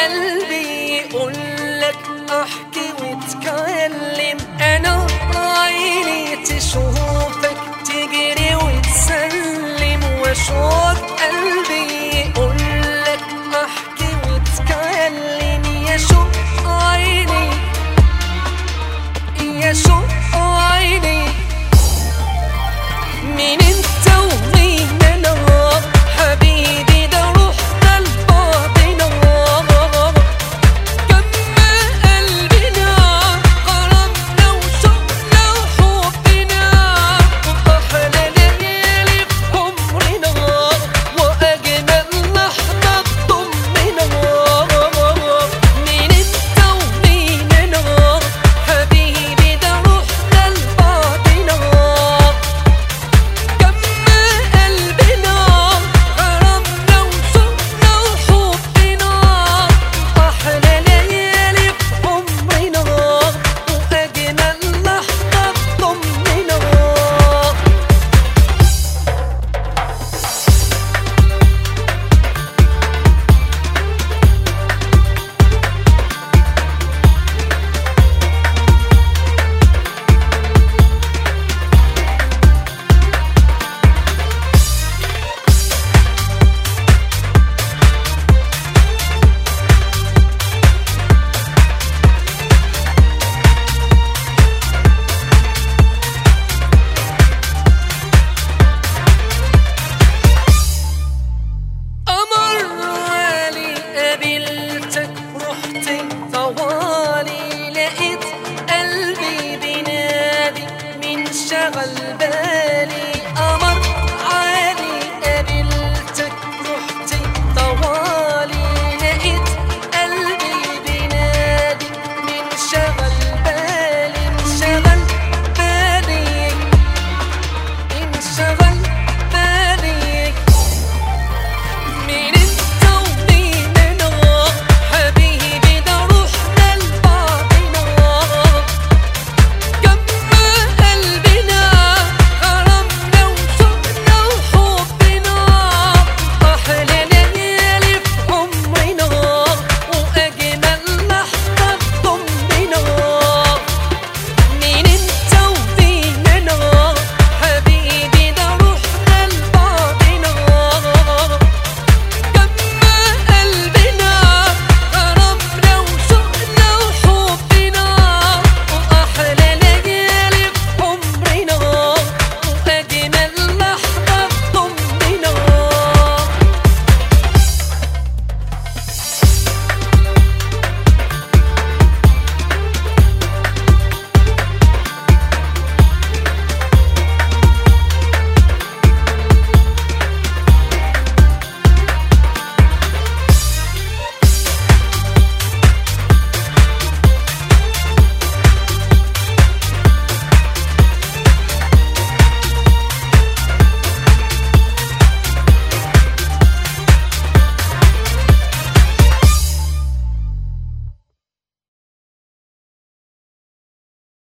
قلبي يقول لك احكي واتكلم انا عيني تشوفك تجري وتسلم واشوف قلبي يقول لك احكي واتكلم يا شوق عيني يا شوق عيني مين انت ومين انا حبيبي ده روحنا لبعضنا كما قلبنا غرامنا وشوقنا وحبنا واحلى ليالي في عمرنا واجمل لحظه تضمنا مين انت ومين انا حبيبي ده روحنا لبعضنا كما قلبنا غرامنا وشوقنا وحبنا أحلى ليالي في عمرنا وأجمل لحظة تضمنا قمر والي قابلتك رحت طوالي لقيت قلبي بينادي من شغل بالي